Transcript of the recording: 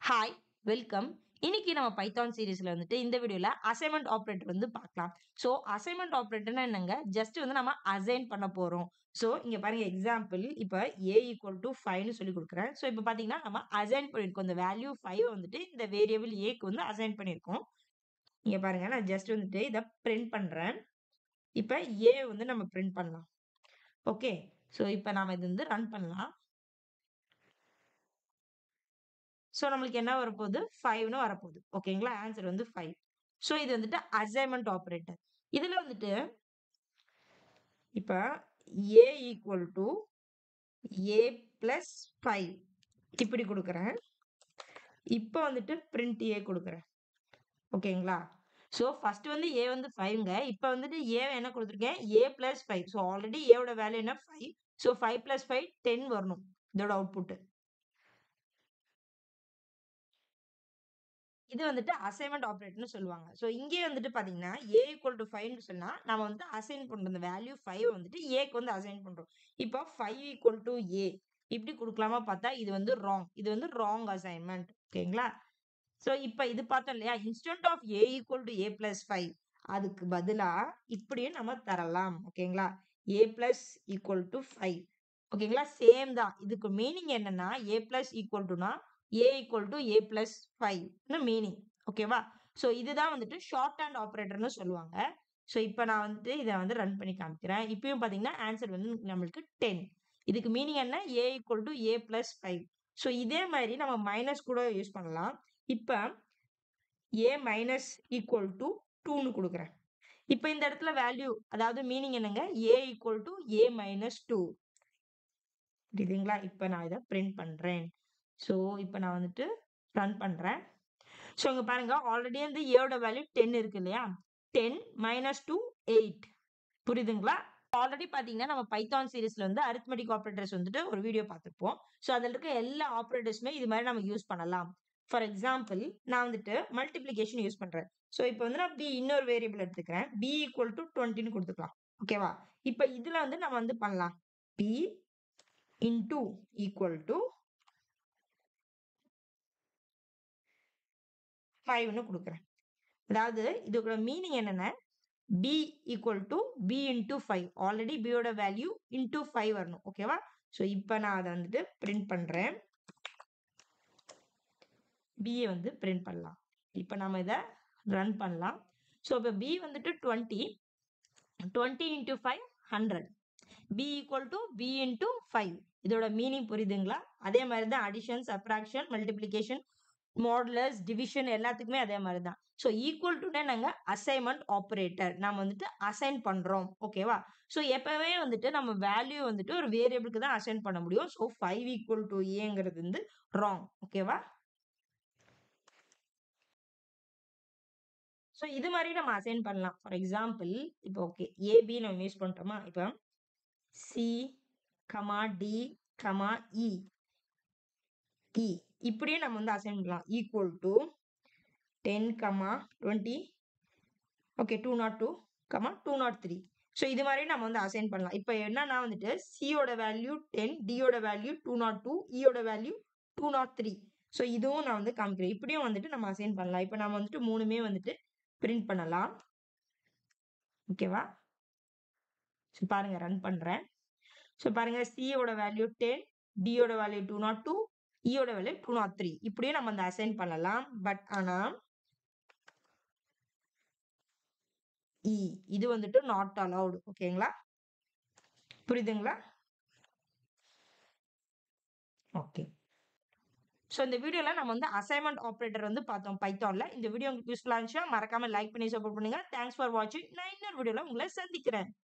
hi welcome இன்னைக்கு நம்ம Python சீரிஸ்ல வந்துட்டு இந்த வீடியோல அசைன்மெண்ட் ஆப்ரேட்டர் வந்து பார்க்கலாம் ஸோ அசைன்மெண்ட் ஆப்ரேட்டர்னா என்னங்க ஜஸ்ட் வந்து நம்ம அசைன் பண்ண போறோம் ஸோ இங்க பாருங்க எக்ஸாம்பிள் இப்போ ஏ ஈக்குவல் டு ஃபைவ்னு சொல்லி கொடுக்குறேன் ஸோ இப்போ பார்த்தீங்கன்னா நம்ம அசைன் பண்ணியிருக்கோம் இந்த வேல்யூ ஃபைவ் வந்துட்டு இந்த வேரியபிள் ஏக்கு வந்து அசைன் பண்ணியிருக்கோம் இங்க பாருங்க நான் ஜஸ்ட் வந்துட்டு இதை பிரிண்ட் பண்றேன் இப்போ ஏ வந்து நம்ம பிரிண்ட் பண்ணலாம் ஓகே ஸோ இப்போ நாம இது வந்து ரன் பண்ணலாம் ஸோ நம்மளுக்கு என்ன வரப்போகுது ஃபைவ்னு வரப்போகுது ஓகேங்களா ஆன்சர் வந்து ஃபைவ் ஸோ இது வந்துட்டு அசைன்மெண்ட் ஆப்ரேட்டர் இதில் வந்துட்டு இப்போ A equal to A plus five இப்படி கொடுக்குறேன் இப்போ வந்துட்டு பிரிண்ட் ஏ கொடுக்குறேன் ஓகேங்களா ஸோ ஃபர்ஸ்ட் வந்து ஏ வந்து ஃபைவ்ங்க இப்போ வந்துட்டு ஏ என்ன கொடுத்துருக்கேன் A plus five so already ஏவோட வேல்யூ என்ன five so five plus five ten வரணும் இதோட அவுட்புட்டு இது வந்துட்டு அசைன்மெண்ட் ஆப்ரேட்டர்னு சொல்லுவாங்க ஸோ இங்கே வந்துட்டு பார்த்தீங்கன்னா ஏ ஈக்குவல் டு ஃபைவ்னு சொன்னால் நம்ம வந்து அசைன் பண்ணுறோம் இந்த வேல்யூ ஃபைவ் வந்துட்டு ஏக்கு வந்து அசைன் பண்ணுறோம் இப்போ ஃபைவ் ஈக்குவல் டு ஏ இப்படி கொடுக்கலாமா பார்த்தா இது வந்து ராங் இது வந்து ராங் அசைன்மெண்ட் ஓகேங்களா ஸோ இப்போ இது பார்த்தோம் இல்லையா instant of A equal to A plus five அதுக்கு பதிலாக இப்படியும் நம்ம தரலாம் ஓகேங்களா A plus equal to five ஓகேங்களா சேம் தான் இதுக்கு மீனிங் என்னன்னா ஏ பிளஸ் ஈக்குவல் டுனா A equal to A plus ஃபைவ்னு மீனிங் ஓகேவா ஸோ இதுதான் வந்துட்டு ஷார்ட் ஹேண்ட் ஆப்ரேட்டர்னு சொல்லுவாங்க ஸோ இப்போ நான் வந்துட்டு இதை வந்து ரன் பண்ணி காமிக்கிறேன் இப்பயும் பார்த்தீங்கன்னா ஆன்சர் வந்து நம்மளுக்கு டென் இதுக்கு மீனிங் என்ன A equal to A plus five so இதே மாதிரி நம்ம மைனஸ் கூட யூஸ் பண்ணலாம் இப்போ ஏ மைனஸ் ஈக்குவல் டு டூன்னு கொடுக்குறேன் இப்போ இந்த இடத்துல வேல்யூ அதாவது மீனிங் என்னங்க ஏ equal to A minus two புரியுதுங்களா இப்போ நான் இதை பிரிண்ட் பண்ணுறேன் ஸோ இப்போ நான் வந்துட்டு ரன் பண்ணுறேன் ஸோ இங்கே பாருங்க ஆல்ரெடி வந்து ஏவோட வேல்யூ டென் இருக்கு இல்லையா டென் மைனஸ் டூ எயிட் புரியுதுங்களா ஆல்ரெடி பார்த்தீங்கன்னா நம்ம பைத்தான் சீரீஸ்ல வந்து அரித்மெட்டிக் ஆப்ரேட்டர்ஸ் வந்துட்டு ஒரு வீடியோ பார்த்துருப்போம் ஸோ அதில் இருக்க எல்லா ஆப்ரேட்டர்ஸுமே இது மாதிரி நம்ம யூஸ் பண்ணலாம் ஃபார் எக்ஸாம்பிள் நான் வந்துட்டு மல்டிப்ளிகேஷன் யூஸ் பண்ணுறேன் ஸோ இப்போ வந்து நான் பி இன்னொரு வேரியபிள் எடுத்துக்கிறேன் பி ஈக்குவல் டு டுவெண்ட்டின்னு கொடுத்துக்கலாம் ஓகேவா இப்போ இதில் வந்து நம்ம வந்து பண்ணலாம் பி இன்டூ ஈக்குவல் டு ஃபைவ்னு கொடுக்குறேன் அதாவது இதோட மீனிங் என்னென்ன B equal to B into five already பியோட வேல்யூ இன்டூ ஃபைவ் வரணும் ஓகேவா ஸோ இப்போ நான் அதை வந்துட்டு பிரிண்ட் பண்ணுறேன் பிஏ வந்து பிரிண்ட் பண்ணலாம் இப்போ நம்ம இதை ரன் பண்ணலாம் ஸோ இப்போ பி வந்துட்டு twenty twenty into five hundred B equal to B into five இதோட மீனிங் புரியுதுங்களா அதே மாதிரி தான் addition subtraction multiplication modulus division எல்லாத்துக்குமே அதே மாதிரி தான் ஸோ ஈக்குவல் டுனா நாங்கள் அசைன்மெண்ட் ஆப்ரேட்டர் நம்ம வந்துட்டு அசைன் பண்ணுறோம் ஓகேவா ஸோ எப்போவே வந்துட்டு நம்ம வேல்யூ வந்துட்டு ஒரு வேரியபிளுக்கு தான் அசைன் பண்ண முடியும் ஸோ ஃபைவ் ஈக்குவல் டு ஏங்கிறது வந்து ராங் ஓகேவா ஸோ இது மாதிரி நம்ம அசைன் பண்ணலாம் ஃபார் எக்ஸாம்பிள் இப்போ ஓகே ஏபி நம்ம யூஸ் பண்ணுறோமா இப்போ C comma D comma E E இப்படியே நம்ம வந்து அசைன் பண்ணலாம் equal to ten comma twenty okay two dot two comma two dot three so இது மாதிரி நம்ம வந்து அசைன் பண்ணலாம் இப்போ என்னன்னா வந்துட்டு சியோட வேல்யூ டென் டியோட வேல்யூ டூ நாட் டூ இயோட value two dot three so இதுவும் நான் வந்து காமிக்கிறேன் இப்படியும் வந்துட்டு நம்ம அசைன் பண்ணலாம் இப்போ நம்ம வந்துட்டு மூணுமே வந்துட்டு பிரிண்ட் பண்ணலாம் ஓகேவா ஸோ பாருங்க ரன் பண்ணுறேன் ஸோ பாருங்க சியோட வேல்யூ டென் டியோட வேல்யூ டூ நாட் டூ இயோட வேல்யூ டூ நாட் த்ரீ இப்படியே நம்ம அந்த அசைன் பண்ணலாம் பட் ஆனால் இ இது வந்துட்டு நாட் அலவுடு ஓகேங்களா புரியுதுங்களா ஓகே ஸோ இந்த வீடியோவில் நம்ம வந்து அசைன்மெண்ட் ஆப்ரேட்டர் வந்து பார்த்தோம் பைத்தானில் இந்த வீடியோ உங்களுக்கு யூஸ்ஃபுல்லாக இருந்துச்சுன்னா மறக்காம லைக் பண்ணி சப்போர்ட் பண்ணுங்க தேங்க்ஸ் ஃபார் வாட்சிங் நான் இன்னொரு வீடியோவில் உங்களை சந்திக்கிறேன்